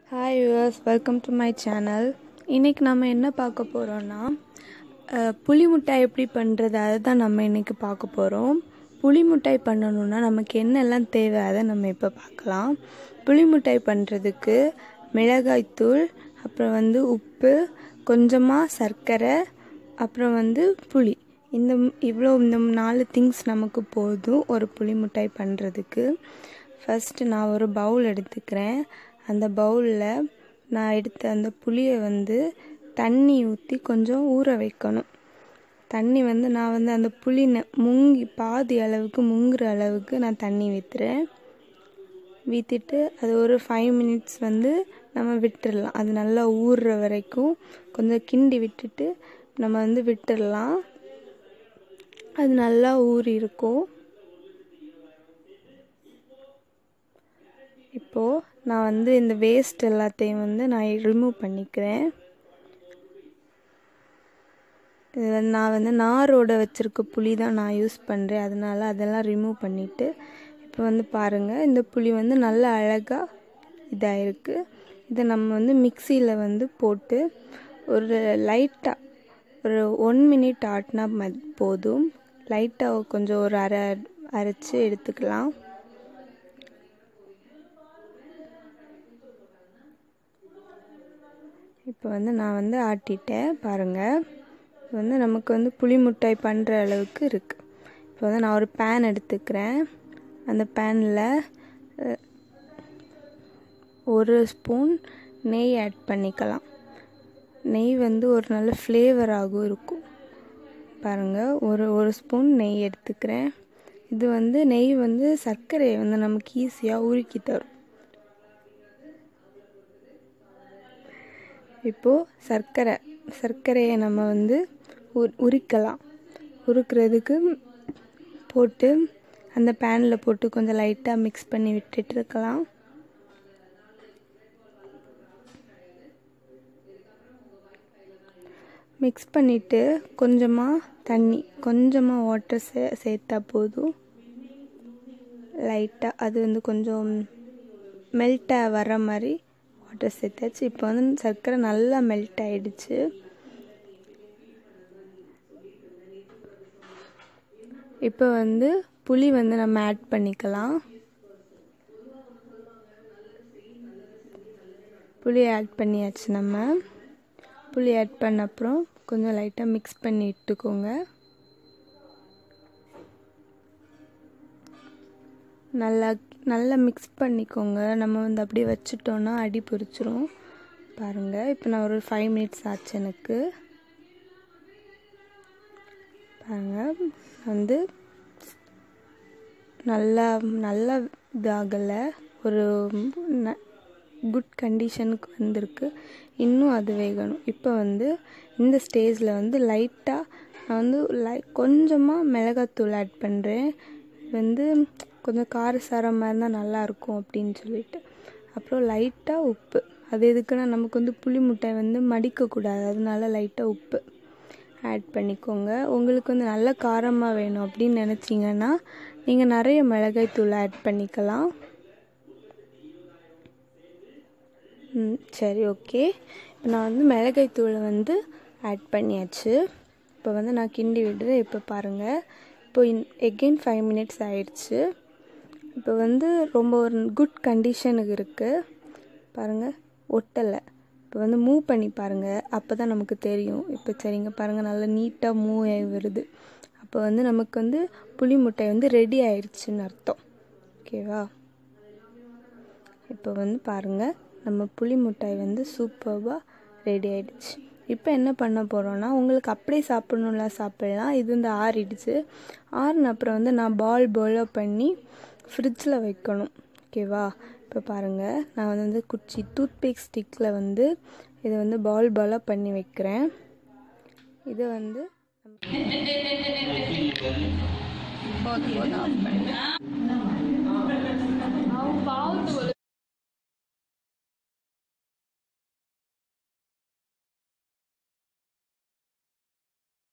hi yours welcome to my channel இன்றைக்கி நம்ம என்ன பார்க்க போகிறோன்னா அஹ், புளி மிட்டாய் எப்படி பண்ணுறது அதை தான் நம்ம இன்றைக்கி பார்க்க போகிறோம் புளி மிட்டாய் பண்ணணுன்னா நமக்கு என்னெல்லாம் தேவை அதை நம்ம இப்போ பார்க்கலாம் புளி மிட்டாய் பண்ணுறதுக்கு மிளகாய்த்தூள் அப்புறம் வந்து உப்பு கொஞ்சமாக சர்க்கரை அப்புறம் வந்து புளி இந்த இவ்வளோ இந்த நாலு திங்ஸ் நமக்கு போதும் ஒரு புளி மிட்டாய் பண்ணுறதுக்கு ஃபஸ்ட்டு நான் ஒரு பவுல் எடுத்துக்கிறேன் அந்த பவுலில் நான் எடுத்த அந்த புளியை வந்து தண்ணி ஊற்றி கொஞ்சம் ஊற வைக்கணும் தண்ணி வந்து நான் வந்து அந்த புளி ந- முங்கி பாதி அளவுக்கு முங்குற அளவுக்கு நான் தண்ணி விற்றுறேன் வீத்திட்டு அது ஒரு ஃபைவ் மினிட்ஸ் வந்து நம்ம விட்டுடலாம் அது நல்லா ஊறுற வரைக்கும் கொஞ்சம் கிண்டி விட்டுட்டு நம்ம வந்து விட்டுடலாம் அது நல்லா ஊறி இருக்கும் இப்போது நான் வந்து இந்த வேஸ்ட் எல்லாத்தையும் வந்து நான் ரிமூவ் பண்ணிக்கிறேன் இது வந்து நான் வந்து நாரோட வச்சுருக்க புளி தான் நான் யூஸ் பண்ணுறேன் அதனால அதெல்லாம் ரிமூவ் பண்ணிவிட்டு இப்போ வந்து பாருங்கள் இந்த புளி வந்து நல்ல அழகாக இதாகிருக்கு இதை நம்ம வந்து மிக்சியில் வந்து போட்டு ஒரு லைட்டாக ஒரு ஒன் மினிட் ஆட்டினா ம போதும் லைட்டாக கொஞ்சம் ஒரு அரை அரைச்சி எடுத்துக்கலாம் இப்போ வந்து நான் வந்து ஆட்டிட்டேன் பாருங்கள் இப்போ வந்து நமக்கு வந்து புளி மிட்டாய் பண்ணுற அளவுக்கு இருக்குது இப்போ வந்து நான் ஒரு பேன் எடுத்துக்கிறேன் அந்த பேனில் ஒரு ஸ்பூன் நெய் ஆட் பண்ணிக்கலாம் நெய் வந்து ஒரு நல்ல ஃப்ளேவராகவும் இருக்கும் பாருங்கள் ஒரு ஒரு ஸ்பூன் நெய் எடுத்துக்கிறேன் இது வந்து நெய் வந்து சர்க்கரையை வந்து நமக்கு ஈஸியாக உருக்கி தரும் இப்போது சர்க்கரை சர்க்கரையை நம்ம வந்து உ உரிக்கலாம் உருக்கிறதுக்கு போட்டு அந்த பேனில் போட்டு கொஞ்சம் லைட்டாக மிக்ஸ் பண்ணி விட்டுட்டு இருக்கலாம் மிக்ஸ் பண்ணிவிட்டு கொஞ்சமாக தண்ணி கொஞ்சமாக வாட்டர் சே சேர்த்தா போதும் லைட்டாக அது வந்து கொஞ்சம் மெல்ட்டாக வர மாதிரி வாட்டர் சேர்த்தாச்சு இப்போ வந்து சர்க்கரை நல்லா மெல்ட் ஆயிடுச்சு இப்போ வந்து புளி வந்து நம்ம ஆட் பண்ணிக்கலாம் புளி ஆட் பண்ணியாச்சு நம்ம புளி ஆட் பண்ண அப்புறம் கொஞ்சம் லைட்டாக மிக்ஸ் பண்ணி விட்டுக்கோங்க நல்லா நல்லா மிக்ஸ் பண்ணிக்கோங்க நம்ம வந்து அப்படியே வச்சுட்டோன்னா அடி பிடிச்சிரும் பாருங்கள் இப்போ நான் ஒரு ஃபைவ் மினிட்ஸ் ஆச்சு எனக்கு பாருங்கள் வந்து நல்லா நல்லா இதாகலை ஒரு ந- குட் கண்டிஷனுக்கு வந்திருக்கு இன்னும் அது வேகணும் இப்போ வந்து இந்த ஸ்டேஜில் வந்து லைட்டாக நான் வந்து லை கொஞ்சமாக மிளகாத்தூள் ஆட் பண்ணுறேன் வந்து கொஞ்சம் காரசாரமாக இருந்தால் நல்லாயிருக்கும் அப்படின்னு சொல்லிட்டு அப்புறம் லைட்டாக உப்பு அது எதுக்குன்னா நமக்கு வந்து புளி மிட்டாய் வந்து மடிக்கக்கூடாது அதனால லைட்டாக உப்பு ஆட் பண்ணிக்கோங்க உங்களுக்கு வந்து நல்ல காரமாக வேணும் அப்படின்னு நினச்சிங்கன்னா நீங்கள் நிறைய மிளகாய் தூள் ஆட் பண்ணிக்கலாம் ம் சரி ஓகே இப்போ நான் வந்து மிளகாய் தூளை வந்து ஆட் பண்ணியாச்சு இப்போ வந்து நான் கிண்டி விடுறேன் இப்போ பாருங்கள் இப்போ இன் எகெயின் ஃபைவ் மினிட்ஸ் ஆயிடுச்சு இப்போ வந்து ரொம்ப ஒரு குட் கண்டிஷனுக்கு இருக்குது பாருங்கள் ஒட்டலை இப்போ வந்து மூவ் பண்ணி பாருங்கள் அப்போ தான் நமக்கு தெரியும் இப்போ சரிங்க பாருங்கள் நல்லா நீட்டாக மூவ் ஆகி வருது அப்போ வந்து நமக்கு வந்து புளி முட்டை வந்து ரெடி ஆயிடுச்சுன்னு அர்த்தம் ஓகேவா இப்போ வந்து பாருங்கள் நம்ம புளி மிட்டாய் வந்து சூப்பராக ரெடி ஆயிடுச்சு இப்போ என்ன பண்ண போகிறோன்னா உங்களுக்கு அப்படியே சாப்பிட்ணும்லாம் சாப்பிட்லாம் இது வந்து ஆறிடுச்சு ஆறின அப்புறம் வந்து நான் பால் பாலாக பண்ணி ஃப்ரிட்ஜில் வைக்கணும் ஓகேவா இப்போ பாருங்கள் நான் வந்து குச்சி டூத்பிக் ஸ்டிக்கில் வந்து இதை வந்து பால் பாலாக பண்ணி வைக்கிறேன் இதை வந்து போதும் போதும் ஆஃப் பண்ணி